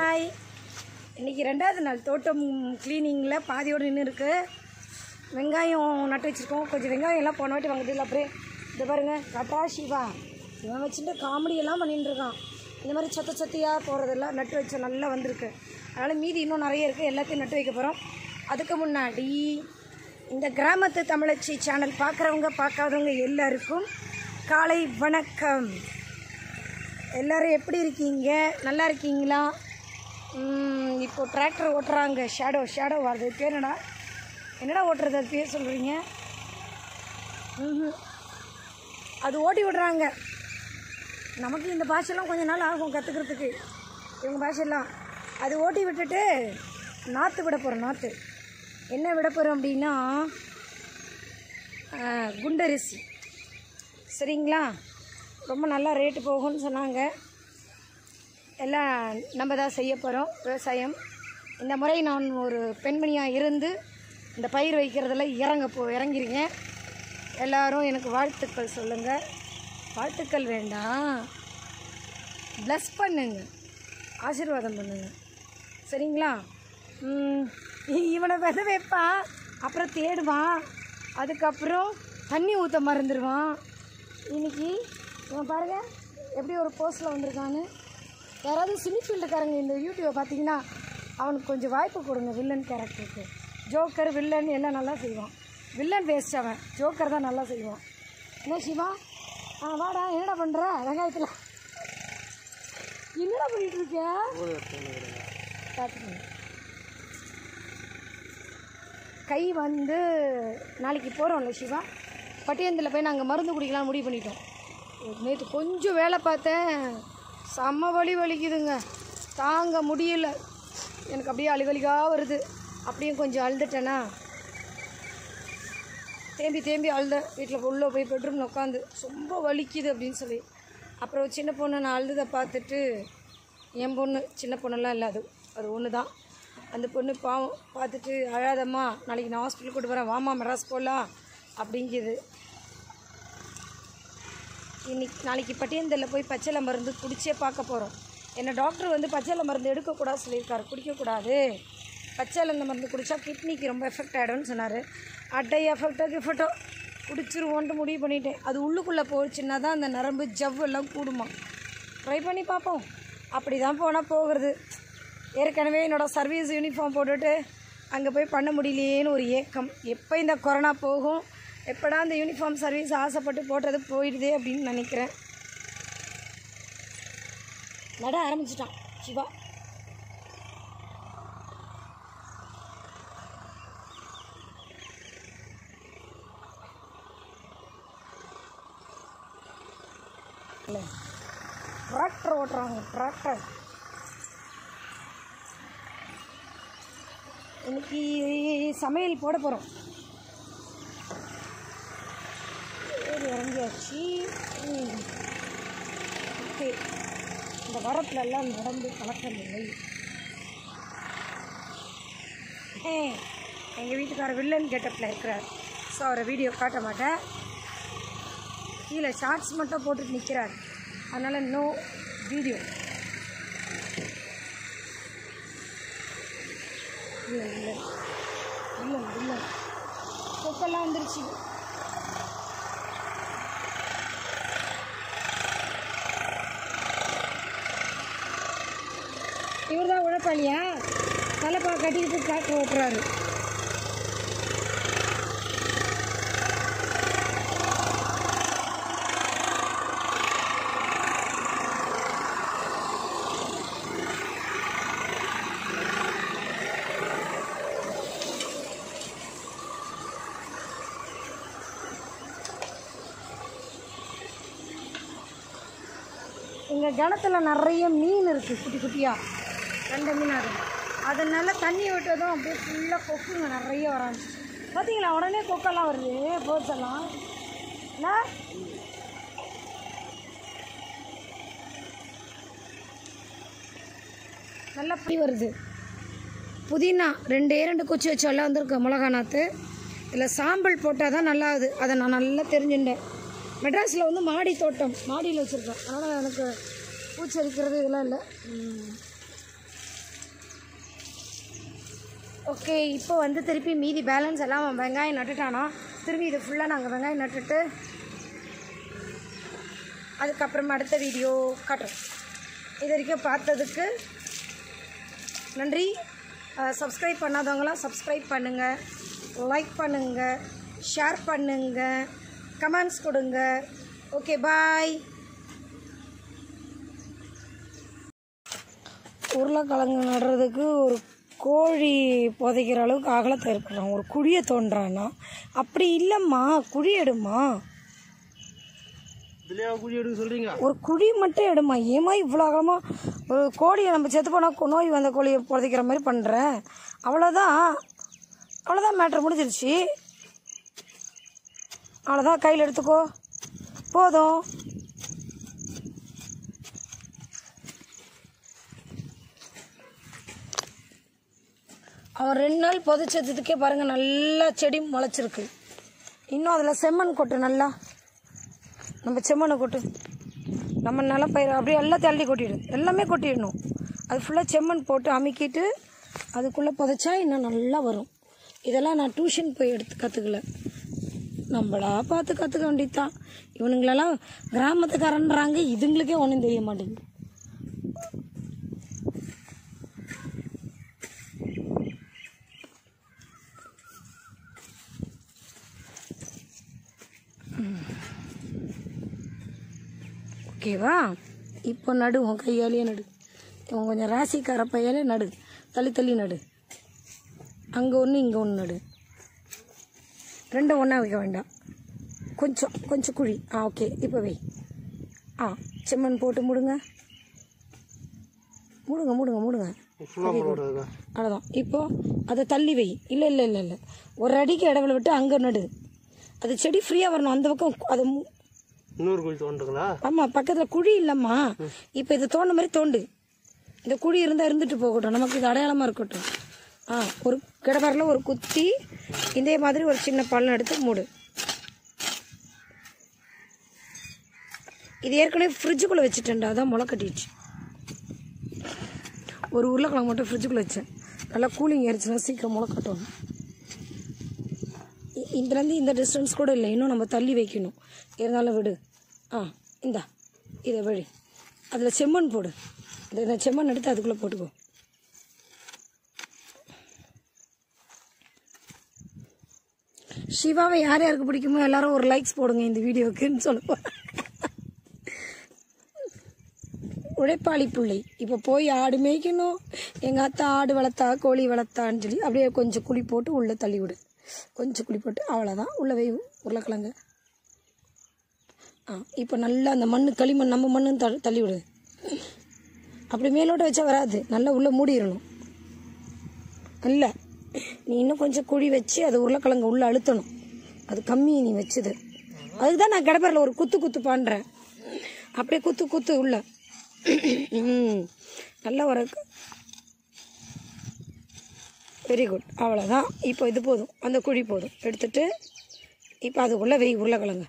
Hi இன்றைக்கி ரெண்டாவது நாள் தோட்டம் க்ளீனிங்கில் பாதியோடு நின்று இருக்கு வெங்காயம் நட்டு வச்சுருக்கோம் கொஞ்சம் வெங்காயம் எல்லாம் போன வாட்டி வாங்குறதுல அப்படியே இது பாருங்க கட்டா சிவா இவன் வச்சுட்டு காமெடியெல்லாம் பண்ணிட்டு இருக்கான் இந்த மாதிரி சொத்த சொத்தியாக போகிறதெல்லாம் நட்டு வச்ச நல்லா வந்திருக்கு அதனால் மீதி இன்னும் நிறைய இருக்குது எல்லாத்தையும் நட்டு வைக்க போகிறோம் அதுக்கு முன்னாடி இந்த கிராமத்து தமிழச்சி சேனல் பார்க்குறவங்க பார்க்காதவங்க எல்லாருக்கும் காலை வணக்கம் எல்லாரும் எப்படி இருக்கீங்க நல்லா இருக்கீங்களா ம், இப்போ டிராக்டர் ஓட்டுறாங்க ஷேடோ ஷேடோ வருது பேர் என்னடா என்னடா ஓட்டுறது அது பேர் சொல்கிறீங்க ம் அது ஓட்டி விடுறாங்க நமக்கு இந்த பாஷைலாம் கொஞ்ச நாள் ஆகும் கற்றுக்கிறதுக்கு இவங்க பாஷைலாம் அது ஓட்டி விட்டுட்டு நாற்று விட போகிறோம் நாற்று என்ன விட போகிறோம் அப்படின்னா ஆ, குண்டரிசி சரிங்களா ரொம்ப நல்லா ரேட்டு போகும்னு சொன்னாங்க எல்லாம் நம்ம தான் செய்ய போகிறோம் விவசாயம் இந்த முறை நான் ஒரு பெண்மணியாக இருந்து இந்த பயிர் வைக்கிறதுல இறங்க போ இறங்கிருக்கேன் எல்லாரும் எனக்கு வாழ்த்துக்கள் சொல்லுங்கள் வாழ்த்துக்கள் வேண்டாம் ப்ளஸ் பண்ணுங்க ஆசீர்வாதம் பண்ணுங்க சரிங்களா ம், இவனை வித வைப்பான் அப்புறம் தேடுவான் அதுக்கப்புறம் தண்ணி ஊற்ற மறந்துடுவான் இன்னைக்கு இவன் பாருங்க எப்படி ஒரு போஸ்டில் வந்திருக்கான்னு யாராவது சினி ஃபீல்டுக்காரங்க இந்த யூடியூப்பை பார்த்தீங்கன்னா அவனுக்கு கொஞ்சம் வாய்ப்பு கொடுங்க வில்லன் கேரக்டருக்கு ஜோக்கர் வில்லன் எல்லாம் நல்லா செய்வான் வில்லன் வேஸ்ட் அவன் ஜோக்கர் தான் நல்லா செய்வான் என்ன சிவா ஆ வாடா என்னடா பண்ணுற வெங்காயத்தில் என்னடா பண்ணிட்டு இருக்க பார்த்துக்கோங்க கை வந்து நாளைக்கு போகிறோம்ல சிவா பட்டியந்தில் போய் நாங்கள் மருந்து குடிக்கலாம் முடிவு பண்ணிட்டோம் நேற்று கொஞ்சம் வேலை பார்த்தேன் செம்ம வலி வலிக்குதுங்க தாங்க முடியல எனக்கு அப்படியே அழுகலிக்காக வருது அப்படியும் கொஞ்சம் அழுதுட்டேனா தேம்பி தேம்பி அழுதேன் வீட்டில் உள்ளே போய் பெட்ரூமில் உட்காந்து ரொம்ப வலிக்குது அப்படின்னு சொல்லி அப்புறம் சின்ன பொண்ணு நான் அழுததை பார்த்துட்டு என் பொண்ணு சின்ன பொண்ணெல்லாம் இல்லை அது அது ஒன்று தான் அந்த பொண்ணு பாவம் பார்த்துட்டு அழாதம்மா நாளைக்கு நான் ஹாஸ்பிட்டல் கூட்டு வரேன் வாமா மெட்ராஸ் போகலாம் அப்படிங்குது இன்னைக்கு நாளைக்கு பட்டியந்தலில் போய் பச்சளை மருந்து குடிச்சே பார்க்க போகிறோம் என்ன டாக்டர் வந்து பச்சளை மருந்து எடுக்கக்கூடாது சொல்லியிருக்காரு குடிக்கக்கூடாது பச்சளை மருந்து குடித்தா கிட்னிக்கு ரொம்ப எஃபெக்ட் ஆகிடும்னு சொன்னார் அட்டை எஃபெக்டோ கிஃபெக்டோ குடிச்சிருவோன்ட்டு முடிவு பண்ணிட்டேன் அது உள்ளுக்குள்ளே போச்சுன்னா தான் அந்த நரம்பு ஜவ்வு எல்லாம் கூடுமா ட்ரை பண்ணி பார்ப்போம் அப்படி தான் போனால் போகிறது ஏற்கனவே என்னோடய சர்வீஸ் யூனிஃபார்ம் போட்டுட்டு அங்கே போய் பண்ண முடியலையேன்னு ஒரு ஏக்கம் எப்போ இந்த கொரோனா போகும் எப்படா இந்த யூனிஃபார்ம் சர்வீஸ் ஆசைப்பட்டு போட்டது போயிடுதே அப்படின்னு நினைக்கிறேன் நட ஆரம்பிச்சிட்டான் சிவா டிராக்டர் ஓட்டுறாங்க டிராக்டர் இன்னைக்கு சமையல் போட போகிறோம் ஏறி இறங்கியாச்சு ம். ஓகே இந்த வரப்புலெல்லாம் நடந்து பழக்கமில்லை ஏ எங்கள் வீட்டுக்கார வில்லன் கெட்டப்பில் இருக்கிறார் ஸோ அவரை வீடியோ காட்ட மாட்டேன் கீழே ஷார்ட்ஸ் மட்டும் போட்டுட்டு நிற்கிறார் அதனால் நோ வீடியோ இல்லை இல்லை இல்லை இல்லை கொக்கெல்லாம் வந்துருச்சு இவர் தான் உழைப்பாளியா தலைப்பா கட்டிக்கிட்டு டிராக்டர் ஓட்டுறாரு எங்கள் கிணத்துல நிறைய மீன் இருக்குது குட்டி குட்டியாக ரெண்டு மீன் அது அதனால தண்ணி விட்டதும் அப்படியே ஃபுல்லாக கொக்குங்க நிறைய வராங்க பார்த்தீங்களா உடனே கொக்கெல்லாம் வருது போட்ஸ் எல்லாம் என்ன நல்லா புளி வருது புதினா ரெண்டே ரெண்டு குச்சி வச்சு எல்லாம் வந்திருக்கு மிளகா நாற்று இதில் சாம்பல் போட்டால் தான் நல்லா ஆகுது அதை நான் நல்லா தெரிஞ்சுட்டேன் மெட்ராஸில் வந்து மாடி தோட்டம் மாடியில் வச்சுருக்கேன் அதனால் எனக்கு பூச்சரிக்கிறது இதெல்லாம் இல்லை ம். ஓகே இப்போ வந்து திருப்பி மீதி பேலன்ஸ் எல்லாம் அவன் வெங்காயம் நட்டுட்டானா திரும்பி இது ஃபுல்லாக நாங்கள் வெங்காயம் நட்டுட்டு அதுக்கப்புறம் அடுத்த வீடியோ காட்டுறோம் இது வரைக்கும் பார்த்ததுக்கு நன்றி சப்ஸ்கிரைப் பண்ணாதவங்களாம் சப்ஸ்கிரைப் பண்ணுங்கள் லைக் பண்ணுங்கள் ஷேர் பண்ணுங்கள் கமெண்ட்ஸ் கொடுங்க ஓகே பாய் உருளைக்கிழங்கு நடுறதுக்கு ஒரு கோழி புதைக்கிற அளவுக்கு அகலத்தை ஏற்படுறான் ஒரு குழியை தோன்றானா அப்படி இல்லைம்மா குழி எடுமா இதுலயா குழி எடுக்க சொல்றீங்க ஒரு குழி மட்டும் எடுமா ஏமா இவ்வளோ அகலமாக ஒரு கோழியை நம்ம செத்து போனால் நோய் வந்த கோழியை புதைக்கிற மாதிரி பண்ணுறேன் அவ்வளோதான் அவ்வளோதான் மேட்ரு முடிஞ்சிருச்சு அவ்வளோதான் கையில் எடுத்துக்கோ போதும் அவன் ரெண்டு நாள் புதைச்சதுக்கே பாருங்கள் நல்லா செடி முளைச்சிருக்கு இன்னும் அதில் செம்மண் கொட்டு நல்லா நம்ம செம்மண்ணை கொட்டு நம்ம நிலம் பயிர் அப்படியே எல்லாத்தையும் அள்ளி கொட்டிடு எல்லாமே கொட்டிடணும் அது ஃபுல்லாக செம்மண் போட்டு அமுக்கிட்டு அதுக்குள்ளே புதைச்சா இன்னும் நல்லா வரும் இதெல்லாம் நான் டியூஷன் போய் எடுத்து கற்றுக்கல நம்மளா பார்த்து கற்றுக்க வேண்டியதுதான் இவனுங்களெல்லாம் கிராமத்துக்காரன்றாங்க இதுங்களுக்கே ஒன்றும் தெரிய மாட்டேங்குது ஓகேவா இப்போ நடு உன் கையாலேயே நடு இவன் கொஞ்சம் ராசிக்கார பையாலே நடு தள்ளி தள்ளி நடு அங்கே ஒன்று இங்கே ஒன்று நடு ரெண்டும் ஒன்றா வைக்க வேண்டாம் கொஞ்சம் கொஞ்சம் குழி ஆ ஓகே இப்போ வை ஆ செம்மண் போட்டு மூடுங்க மூடுங்க மூடுங்க மூடுங்க ஃபுல்லாக போடுறதுக்கா அவ்வளோதான் இப்போ அதை தள்ளி வை இல்லை இல்லை இல்லை இல்லை ஒரு அடிக்கு இடவுல விட்டு அங்கே நடு அது செடி ஃப்ரீயாக வரணும் அந்த பக்கம் அதை மு- இன்னொரு குழி தோண்டுங்களா ஆமாம் பக்கத்தில் குழி இல்லைம்மா இப்போ இது தோண்ட மாதிரி தோண்டு இந்த குழி இருந்தால் இருந்துட்டு போகட்டும் நமக்கு இது அடையாளமாக இருக்கட்டும் ஆ ஒரு கிடப்பரில் ஒரு குத்தி இதே மாதிரி ஒரு சின்ன பள்ளம் எடுத்து மூடு இது ஏற்கனவே ஃப்ரிட்ஜுக்குள்ளே வச்சுட்டேன்டா அதான் முளை கட்டிடுச்சு ஒரு உருளைக்கிழங்கு மட்டும் ஃப்ரிட்ஜுக்குள்ளே வச்சேன் நல்லா கூலிங் ஏறிச்சுன்னா சீக்கிரம் முளை கட்டணும் இ- இதுலேருந்து இந்த டிஸ்டன்ஸ் கூட இல்லை இன்னும் நம்ம தள்ளி வைக்கணும் இருந்தாலும் விடு ஆ இந்தா இதை வழி அதில் செம்மண் போடு இந்த இந்த செம்மண் எடுத்து அதுக்குள்ளே போட்டுக்கோ சிவாவை யார் யாருக்கு பிடிக்குமோ எல்லாரும் ஒரு லைக்ஸ் போடுங்க இந்த வீடியோக்குன்னு சொல்லுவேன் உழைப்பாளி பிள்ளை இப்போ போய் ஆடு மேய்க்கணும் எங்கள் அத்தா ஆடு வளர்த்தா கோழி வளர்த்தான்னு சொல்லி அப்படியே கொஞ்சம் குழி போட்டு உள்ளே தள்ளி விடு கொஞ்சம் குழி போட்டு அவ்வளோதான் உள்ளே வை உருளைக்கிழங்கு ஆ இப்போ நல்லா அந்த மண் களிமண் நம்ம மண்ணு த தள்ளி விடு அப்படி மேலோட்ட வச்சா வராது நல்லா உள்ளே மூடிடணும் இல்லை நீ இன்னும் கொஞ்சம் குழி வச்சு அது உருளைக்கிழங்கு உள்ளே அழுத்தணும் அது கம்மி நீ வச்சது அதுக்கு தான் நான் கிடப்பரில் ஒரு குத்து குத்து பண்ணுறேன் அப்படியே குத்து குத்து உள்ள ம் நல்லா ஒரு வெரி குட் அவ்வளோதான் இப்போ இது போதும் அந்த குழி போதும் எடுத்துட்டு இப்போ அதுக்குள்ளே வெய் உருளைக்கிழங்கு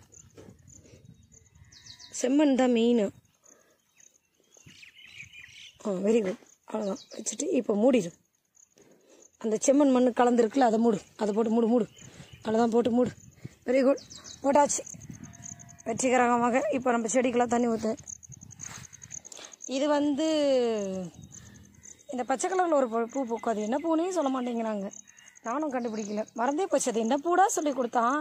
செம்மண் தான் மெயின் ஆ வெரி குட் அவ்வளோதான் வச்சுட்டு இப்போ மூடிடும் அந்த செம்மண் மண் கலந்துருக்குல்ல அதை மூடு அதை போட்டு மூடு மூடு அவ்வளோதான் போட்டு மூடு வெரி குட் போட்டாச்சு வெற்றிகரமாக இப்போ நம்ம செடிக்கெல்லாம் தண்ணி ஊற்று இது வந்து இந்த பச்சை கலரில் ஒரு பூ- பூ பூக்கும் அது என்ன பூனே சொல்ல மாட்டேங்கிறாங்க நானும் கண்டுபிடிக்கல மறந்தே போச்சு அது என்ன பூடா சொல்லி கொடுத்தான்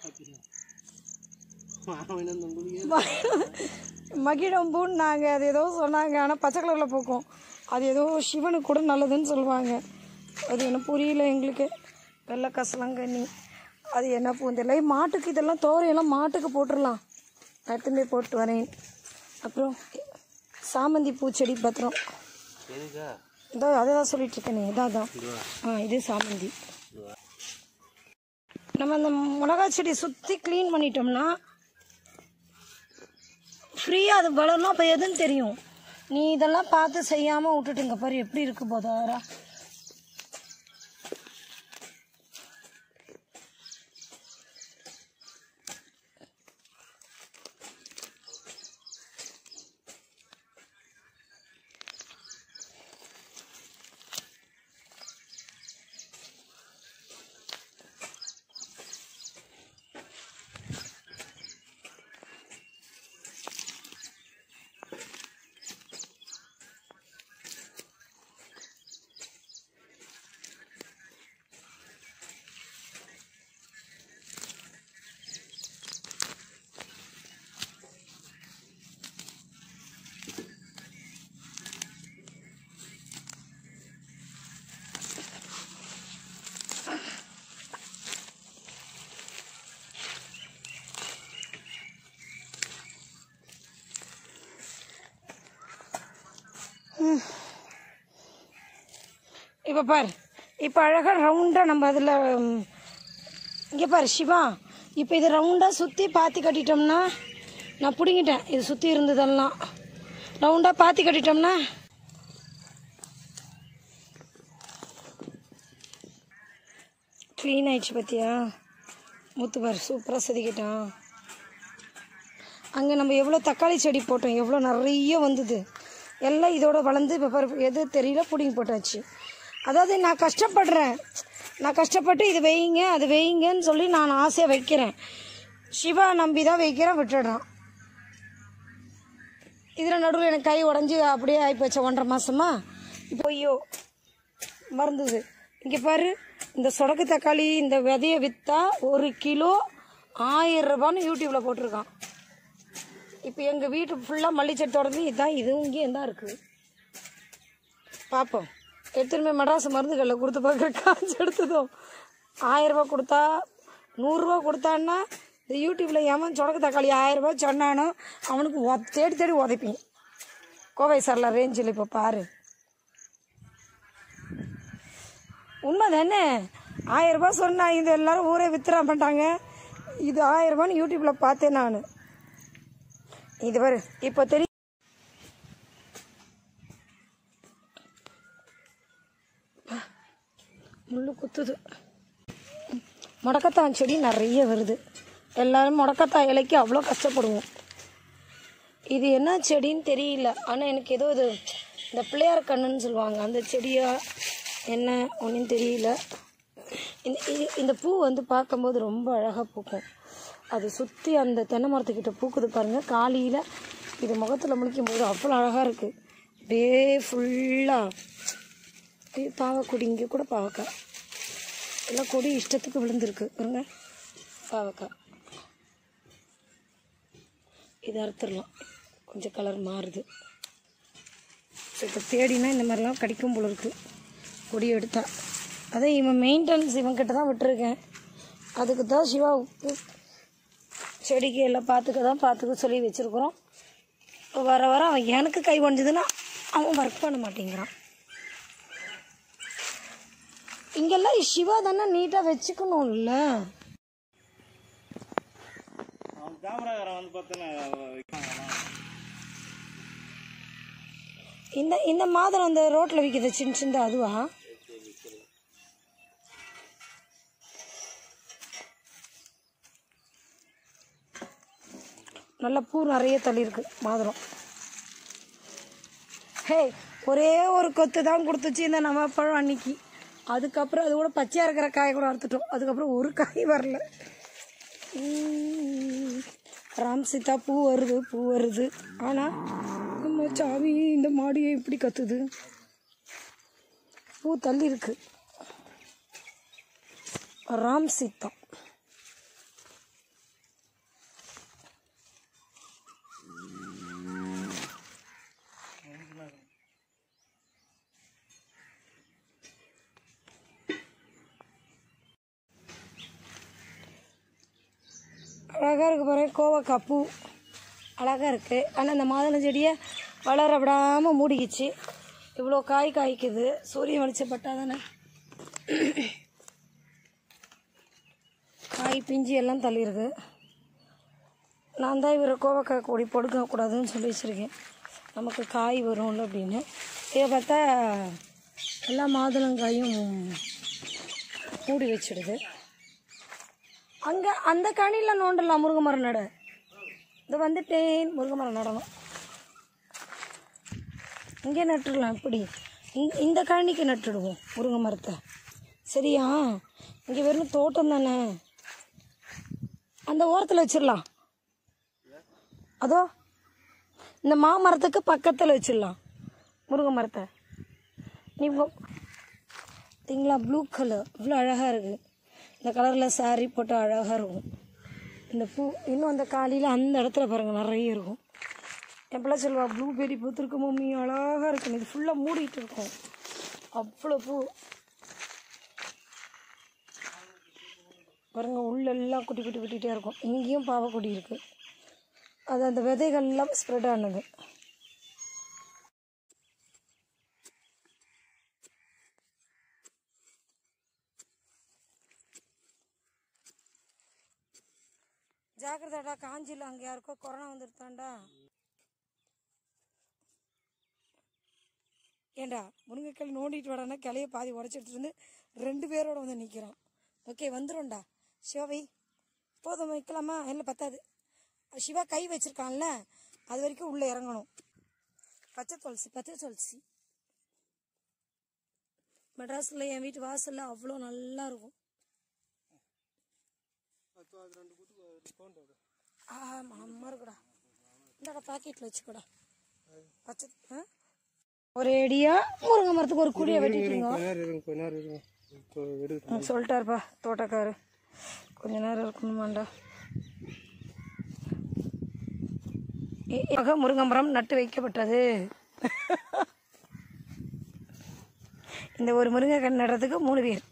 மகிழம் பூன்னு நாங்கள் அது ஏதோ சொன்னாங்க ஆனால் பச்சை கலரில் பூக்கும் அது ஏதோ சிவனுக்கு கூட நல்லதுன்னு சொல்லுவாங்க அது என்ன புரியல எங்களுக்கு வெள்ளை கசலங்கண்ணி அது என்ன பூன்னு தெரியல ஏய், மாட்டுக்கு இதெல்லாம் தோரையெல்லாம் மாட்டுக்கு போட்டுடலாம் நான் எடுத்துன்னு போய் போட்டு வரேன் அப்புறம் சாமந்தி பூச்செடி பத்திரம் எதுக்கா இதோ அதை தான் சொல்லிட்டு இருக்கேனே இதான் அதான் ஆ இது சாமந்தி நம்ம அந்த மிளகா செடி சுற்றி க்ளீன் பண்ணிட்டோம்னா ஃப்ரீயாக அது வளரணும் அப்போ எதுன்னு தெரியும் நீ இதெல்லாம் பார்த்து செய்யாமல் விட்டுட்டுங்க பாரு எப்படி இருக்கு போதாரா இப்போ பாரு இப்போ அழகாக ரவுண்டாக நம்ம அதில் இங்கே பாரு சிவா இப்போ இதை ரவுண்டாக சுற்றி பாத்தி கட்டிட்டோம்னா நான் பிடுங்கிட்டேன் இது சுற்றி இருந்ததெல்லாம் ரவுண்டாக பாத்தி கட்டிட்டோம்னா க்ளீன் ஆயிடுச்சு பார்த்தியா முத்து பாரு சூப்பராக செதுக்கிட்டான் அங்கே நம்ம எவ்வளோ தக்காளி செடி போட்டோம் எவ்வளோ நிறைய வந்தது எல்லாம் இதோட வளர்ந்து இப்போ பாரு எது தெரியல பிடிங்கி போட்டாச்சு அதாவது நான் கஷ்டப்படுறேன் நான் கஷ்டப்பட்டு இது வைங்க அது வைங்கன்னு சொல்லி நான் ஆசையாக வைக்கிறேன் சிவா நம்பி தான் வைக்கிறேன் விட்டுடுறான் இதில் நடுவில் எனக்கு கை உடஞ்சி அப்படியே ஆகிப்போச்சு ஒன்றரை மாதமா இப்போ ஐயோ மறந்தது இங்கே பாரு இந்த சொடக்கு தக்காளி இந்த விதையை விற்றா ஒரு கிலோ ஆயிரம் ரூபான்னு யூடியூப்பில் போட்டிருக்கான் இப்போ எங்கள் வீட்டு ஃபுல்லாக மல்லிச்செடி தொடர்ந்து இதுதான் இதுவும் இங்கே தான் இருக்குது பார்ப்போம் எடுத்துன்னு போய் மெட்ராஸ் மருந்துகளில் கொடுத்து பார்க்குற காசு எடுத்ததும் ஆயிரரூபா கொடுத்தா நூறுரூவா கொடுத்தான்னா இந்த யூடியூப்பில் எவன் சொடக்கு தக்காளி ஆயிரரூபா சொன்னானோ அவனுக்கு ஒ- தேடி தேடி உதைப்பீங்க கோவை சரலா ரேஞ்சில் இப்போ பாரு உண்மை தானே ஆயிரம் ரூபாய் சொன்னா இது எல்லாரும் ஊரே வித்துற மாட்டாங்க இது ஆயிரம் ரூபான்னு யூடியூப்பில் பார்த்தேன் நான் இது பாரு இப்போ தெரியும் முள்ளு குத்துது முடக்கத்தான் செடி நிறைய வருது எல்லாரும் முடக்கத்தான் இலைக்கு அவ்வளோ கஷ்டப்படுவோம் இது என்ன செடின்னு தெரியல ஆனால் எனக்கு ஏதோ இது இந்த பிள்ளையார் கண்ணுன்னு சொல்லுவாங்க அந்த செடியா என்ன ஒன்றும் தெரியல இந்த இது- இந்த பூ வந்து பார்க்கும்போது ரொம்ப அழகாக பூக்கும் அது சுற்றி அந்த தென்னை மரத்துக்கிட்ட பூக்குது பாருங்கள் காலையில் இது முகத்தில் முழிக்கும் போது அவ்வளோ அழகாக இருக்குது அப்படியே ஃபுல்லாக இது பாவக்கொடி இங்கே கூட பாவக்காய் எல்லாம் கொடி இஷ்டத்துக்கு விழுந்திருக்கு பாருங்க பாவக்காய் இது அறுத்துடலாம் கொஞ்சம் கலர் மாறுது இப்போ தேடினா இந்த மாதிரிலாம் கிடைக்கும் போல இருக்கு கொடி எடுத்தா அதான் இவன் மெயின்டெனன்ஸ் இவன்கிட்ட தான் விட்டுருக்கேன் அதுக்கு தான் சிவா உப்பு செடிக்கு எல்லாம் பார்த்துக்க தான் பார்த்துக்க சொல்லி வச்சுருக்குறோம் வர வர அவன் எனக்கு கை ஒஞ்சுதுன்னா அவன் ஒர்க் பண்ண மாட்டேங்கிறான் இங்கெல்லாம் சிவா தானே நீட்டாக வச்சுக்கணும்ல அவன் கேமராக்காரன் வந்து பார்த்தோன்னா இந்த இந்த மாதம் அந்த ரோட்டில் விற்கிது சின்ன சின்ன அதுவா நல்ல பூ நிறைய தள்ளி இருக்கு மாதுளம் ஹே ஒரே ஒரு கொத்து தான் கொடுத்துச்சு இந்த நம்ம பழம் அன்னைக்கு அதுக்கப்புறம் அது கூட பச்சையாக இருக்கிற காயை கூட அறுத்துட்டோம் அதுக்கப்புறம் ஒரு காய் வரல உம், ராம் சீதா பூ வருது பூ வருது ஆனால் நம்ம சாமி இந்த மாடியை இப்படி கத்துது பூ தள்ளி இருக்கு ராம் சீதா அழகாக இருக்கு பாரு கோவக்காய் பூ அழகாக இருக்குது ஆனால் இந்த மாதுளம் செடியை வளர விடாமல் மூடிக்கிச்சு இவ்வளோ காய் காய்க்குது சூரிய வெளிச்சப்பட்டா தானே காய் பிஞ்சு எல்லாம் தள்ளியிருக்கு நான் தான் இவரை கோவக்காய் கொடி கொடுக்கக்கூடாதுன்னு சொல்லி வச்சுருக்கேன் நமக்கு காய் வரும்ல அப்படின்னு இதை பார்த்தா எல்லா மாதுளங்காயும் மூடி வச்சிடுது அங்கே அந்த கனியில் நோண்டலாம் முருங்கை மரம் நட இது வந்துட்டேன் முருங்கை மரம் நடணும் இங்கே நட்டுடலாம் இப்படி இந்த- இந்த கழனிக்கு நட்டுடுவோம் முருங்கை மரத்தை சரியா இங்கே வெறும் தோட்டம் தானே அந்த ஓரத்தில் வச்சிடலாம் அதோ இந்த மாமரத்துக்கு பக்கத்தில் வச்சிடலாம் முருங்கை மரத்தை நீ பார்த்தீங்களா ப்ளூ கலர் இவ்வளோ அழகாக இருக்குது இந்த கலரில் saree போட்டு அழகாக இருக்கும் இந்த பூ இன்னும் அந்த காலையில் அந்த இடத்துல பாருங்கள் நிறைய இருக்கும் என் பிள்ளை சொல்லுவா ப்ளூபெரி பூத்துருக்கு மம்மி அழகாக இருக்கும் இது ஃபுல்லாக மூடிட்டு இருக்கும் அவ்வளோ பூ பாருங்க உள்ளெல்லாம் குட்டி குட்டி குட்டிகிட்டே இருக்கும் இங்கேயும் பாவக்கொடி இருக்குது அது அந்த விதைகள்லாம் ஸ்ப்ரெட் ஆனது ஜாக்கிரதாடா காஞ்சில அங்கே யாருக்கோ கொரோனா வந்துருத்தாண்டா ஏண்டா முருங்கைக்காய் நோண்டிட்டு வாடான்னா கிளைய பாதி உடச்சிட்டு இருந்து ரெண்டு பேரோட வந்து நிற்கிறான் ஓகே வந்துடும்டா சிவாவை போதும் வைக்கலாமா இல்லை பத்தாது சிவா கை வச்சிருக்கான்ல அது வரைக்கும் உள்ளே இறங்கணும் பச்சை துளசி பச்சை துளசி மெட்ராஸில் என் வீட்டு வாசலில் அவ்வளோ நல்லா இருக்கும் ஆ மனமாக இருக்குடா இந்தாடா பாக்கெட்டில் வச்சுக்கோடா பச்சை ஆ ஒரு அடியா முருங்கை மரத்துக்கு ஒரு குடியை வெட்டிட்டீங்க நேரம் இருங்க கொஞ்ச நேரம் இருங்க இப்போ எடுக்க ம், சொல்லிட்டாருப்பா தோட்டக்காரு கொஞ்ச நேரம் இருக்கணுமாண்டா ஏ- ஆக முருங்கை மரம் நட்டு வைக்கப்பட்டது இந்த ஒரு முருங்கை கன்று நடுறதுக்கு மூணு பேர்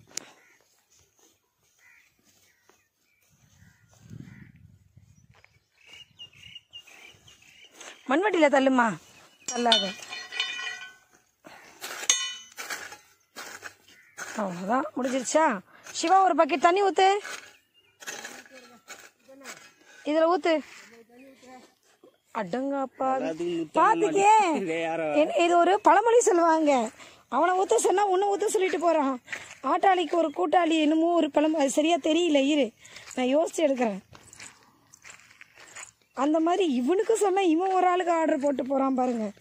மண்வெட்டியில் தள்ளுமா தள்ளாத அவ்வளோதான் முடிஞ்சிருச்சா சிவா ஒரு பக்கெட் தண்ணி ஊத்து இதுல ஊத்து அடங்கப்பா பாத்துக்கே என்ன- இது ஒரு பழமொழி சொல்லுவாங்க அவனை ஊத்த சொன்னா உன்னை ஊத்த சொல்லிட்டு போறான் ஆட்டாளிக்கு ஒரு கூட்டாளி என்னமோ ஒரு பழம் அது சரியா தெரியல இரு நான் யோசிச்சு எடுக்கிறேன் அந்த மாதிரி இவனுக்கு சொன்னா இவன் ஒரு ஆளுக்கு ஆர்டர் போட்டு போறான் பாருங்க